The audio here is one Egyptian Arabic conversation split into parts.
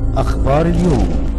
أخبار اليوم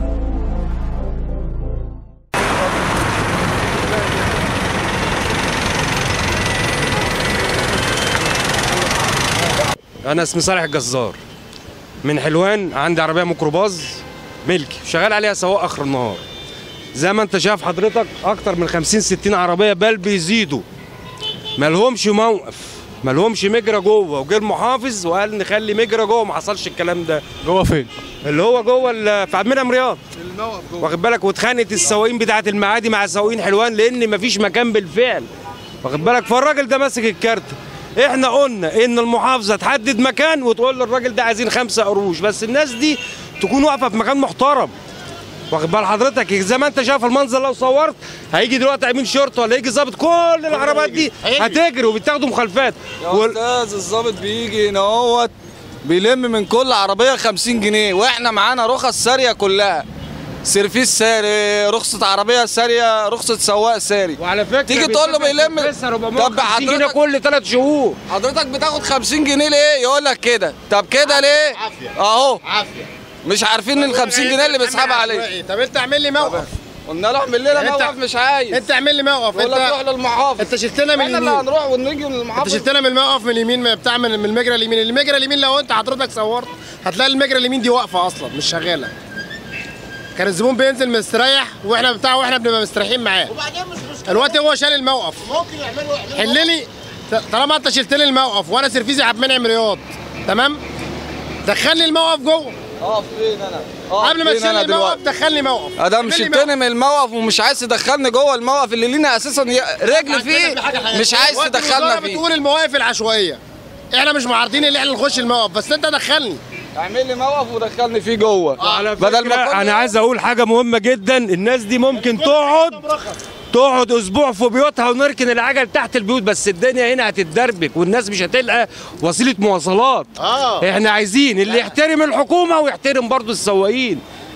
انا اسمي صالح الجزار من حلوان عندي عربيه ميكروباص ملكي شغال عليها سواق اخر النهار زي ما انت شايف حضرتك اكتر من 50 60 عربيه بل بيزيدوا مالهمش موقف مالهمش مجرى جوه وجه المحافظ وقال نخلي مجرى جوه ما حصلش الكلام ده جوه فين؟ اللي هو جوه ال- في عبد المنعم رياض واخد بالك واتخانقت السواقين بتاعه المعادي مع سواقين حلوان لان مفيش مكان بالفعل واخد بالك فالراجل ده ماسك الكارت احنا قلنا ان المحافظه تحدد مكان وتقول للراجل ده عايزين خمسة قروش بس الناس دي تكون واقفه في مكان محترم واخد بال حضرتك زي ما انت شايف المنظر لو صورت هيجي دلوقتي امين شرطه ولا يجي ظابط كل العربيات دي هتجري وبتاخدوا مخالفات يا وال- استاذ الظابط بيجي هنا اهوت بيلم من كل عربيه 50 جنيه واحنا معانا رخص ساريه كلها سيرفيس ساري رخصه عربيه ساريه رخصه سواق ساري وعلى فكره تيجي تقول له بيلم طب طب جنيه حضرتك كل ثلاث شهور حضرتك بتاخد 50 جنيه ليه يقول لك كده طب كده ليه اهو مش عارفين ال 50 جنيه اللي بيسحبها عليه طب انت اعمل لي موقف قلنا له اعمل لنا انت- موقف مش عايز انت اعمل لي موقف يقول لك روح انت للمحافظ انت شلتنا من احنا اللي اليمين هنروح ونيجي انت للمحافظ شلتنا من الموقف من اليمين من بتاع من من المجرى اليمين المجرى اليمين لو انت حضرتك صورت هتلاقي المجرى اليمين دي واقفه اصلا مش شغاله كان الزبون بينزل مستريح واحنا بتاع واحنا بنبقى مستريحين معاه الوقت هو شال الموقف ممكن يعملوا حل لي طالما انت شلت لي الموقف وانا سرفيزي عبد المنعم رياض تمام دخلني الموقف جوه اقف فين انا اقف قبل ما فين تشيل انا الموقف دلوقتي دخلني موقف ادم اعمل لي شلتني من الموقف ومش عايز تدخلني جوه الموقف اللي لينا اساسا ي- رجل فيه مش عايز وقت تدخلنا الوزارة فيه بتقول المواقف العشوائيه احنا مش معارضين اللي احنا نخش الموقف بس انت دخلني اعمل لي موقف ودخلني فيه جوه على بدل ما فكرة كل- انا عايز اقول حاجه مهمه جدا الناس دي ممكن تقعد تقعد اسبوع في بيوتها ونركن العجل تحت البيوت بس الدنيا هنا هتتدربك والناس مش هتلقى وسيله مواصلات اه احنا عايزين اللي يحترم الحكومه ويحترم برضو السواقين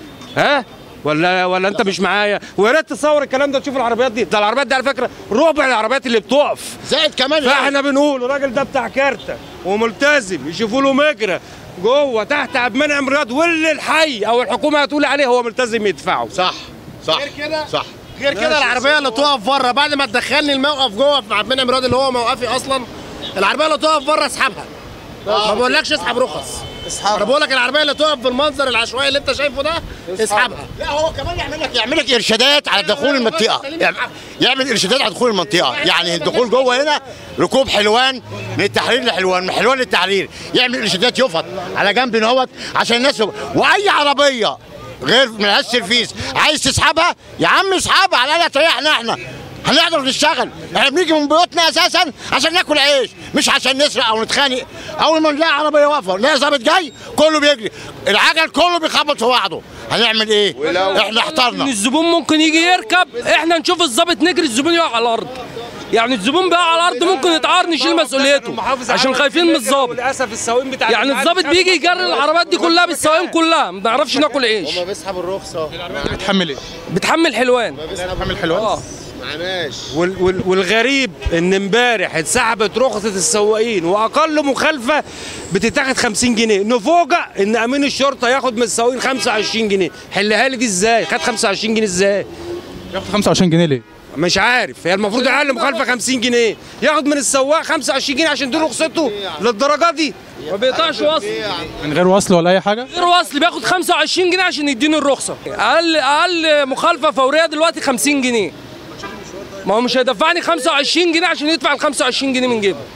ها ولا ولا انت مش معايا ويا ريت تصور الكلام ده تشوف العربيات دي ده العربيات دي على فكره ربع العربيات اللي بتقف زائد كمان فاحنا بنقول الراجل ده بتاع كارته وملتزم يشوفوا له مجرى جوه تحت عبد المنعم رياض واللي الحي او الحكومه هتقول عليه هو ملتزم يدفعه صح صح غير كده صح غير كده العربيه اللي تقف بره بعد ما تدخلني الموقف جوه في عبد المنعم رياض اللي هو موقفي اصلا العربيه اللي تقف بره اسحبها ما بقولكش اسحب رخص اسحبها. انا بقول لك العربيه اللي تقف بالمنظر العشوائي اللي انت شايفه ده اسحبها لا هو كمان يعمل لك يعمل لك ارشادات على دخول المنطقه يعمل- يعمل ارشادات على دخول المنطقه يعني الدخول جوه هنا ركوب حلوان من التحرير لحلوان من حلوان للتحرير يعمل ارشادات يفط على جنب نهوت عشان الناس واي عربيه غير ملهاش سيرفيس عايز تسحبها يا عم اسحبها على الاقل تريحنا احنا هنقدر نشتغل احنا بنيجي من بيوتنا اساسا عشان ناكل عيش مش عشان نسرق او نتخانق اول ما نلاقي عربيه واقفه نلاقي ظابط جاي كله بيجري العجل كله بيخبط في بعضه هنعمل ايه احنا ان احترنا الزبون ممكن يجي يركب احنا نشوف الظابط نجري الزبون يقع على الارض يعني الزبون بقى على الارض ممكن يتعار نشيل مسؤوليته عشان خايفين من الظابط وللاسف السواقين بتاع يعني الظابط بيجي يجري العربيات دي كلها بالسواقين كلها ما بنعرفش ناكل عيش بيسحب الرخصه بتحمل ايه؟ بتحمل حلوان بتحمل حلوان؟ اه معناش وال وال والغريب ان امبارح اتسحبت رخصه السواقين واقل مخالفه بتتاخد 50 جنيه نفوجئ ان امين الشرطه ياخد من السواقين 25 جنيه حلها لي دي ازاي خد 25 جنيه ازاي بياخد 25 جنيه ليه؟ مش عارف هي المفروض اقل مخالفه 50 جنيه ياخد من السواق 25 جنيه عشان دي رخصته للدرجه دي ما بيقطعش وصل من غير وصل ولا اي حاجه؟ غير وصل بياخد 25 جنيه عشان يديني الرخصه اقل اقل مخالفه فوريه دلوقتي 50 جنيه ما هو مش هيدفعني 25 جنيه عشان يدفع ال 25 جنيه من جيبه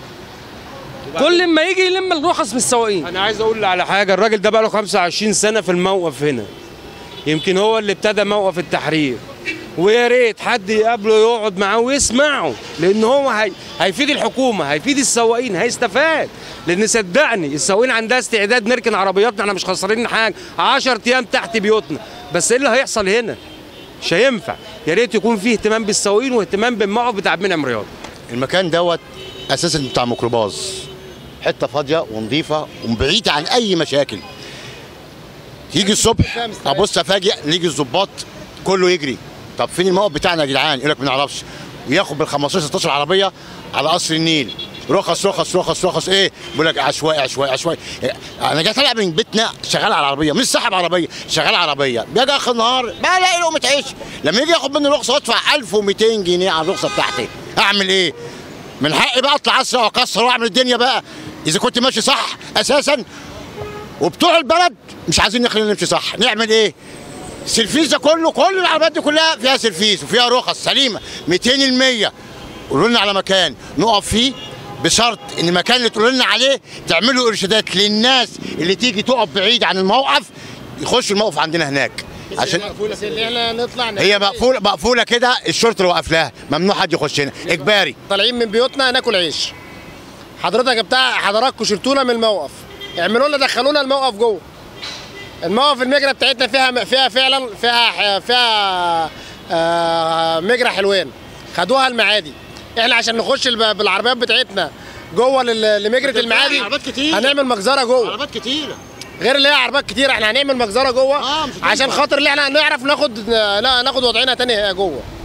كل ما يجي يلم الرخص من السواقين انا عايز اقول على حاجه الراجل ده بقى له 25 سنه في الموقف هنا يمكن هو اللي ابتدى موقف التحرير ويا ريت حد يقابله يقعد معاه ويسمعه لان هو هي... هيفيد الحكومه هيفيد السواقين هيستفاد لان صدقني السواقين عندها استعداد نركن عربياتنا احنا مش خسرانين حاجه 10 ايام تحت بيوتنا بس ايه اللي هيحصل هنا مش هينفع يا ريت يكون فيه اهتمام بالسواقين واهتمام بالموقف بتاع عبد المنعم رياض المكان دوت اساسا بتاع ميكروباص حته فاضيه ونظيفه وبعيده عن اي مشاكل يجي الصبح ابص افاجئ نيجي الظباط كله يجري طب فين الموقف بتاعنا يا جدعان يقول لك ما نعرفش وياخد بال 15 16 عربيه على قصر النيل رخص رخص رخص رخص ايه بيقول لك عشوائي عشوائي عشوائي انا جاي طالع من بيتنا شغال على العربيه مش صاحب عربيه شغال على باجي اخر النهار بلاقي لقمه عيش لما يجي ياخد مني رخصه وادفع 1200 جنيه على الرخصه بتاعتي اعمل ايه؟ من حقي بقى اطلع اسرع واكسر واعمل الدنيا بقى اذا كنت ماشي صح اساسا وبتوع البلد مش عايزين نخلينا نمشي صح نعمل ايه؟ السيرفيس ده كله كل العربيات دي كلها فيها سيرفيس وفيها رخص سليمه 200% قولوا لنا على مكان نقف فيه بشرط ان المكان اللي تقولوا لنا عليه تعملوا ارشادات للناس اللي تيجي تقف بعيد عن الموقف يخشوا الموقف عندنا هناك عشان بس اللي احنا نطلع هي مقفوله مقفوله كده الشرطه اللي واقف لها ممنوع حد يخش هنا اجباري طالعين من بيوتنا ناكل عيش حضرتك بتاع حضراتكم شلتونا من الموقف اعملوا لنا دخلونا الموقف جوه الموقف المجرى بتاعتنا فيها فيها فعلا فيها فيها آه، مجرى حلوان خدوها المعادي احنا عشان نخش الب- بالعربيات بتاعتنا جوه لل- لمجرى المعادي عربيات كتير. هنعمل مجزره جوه عربيات كتيره غير اللي هي عربيات كتير احنا هنعمل مجزره جوه آه، مش هتنفع. عشان خاطر اللي احنا نعرف ناخد لا ناخد وضعنا تاني جوه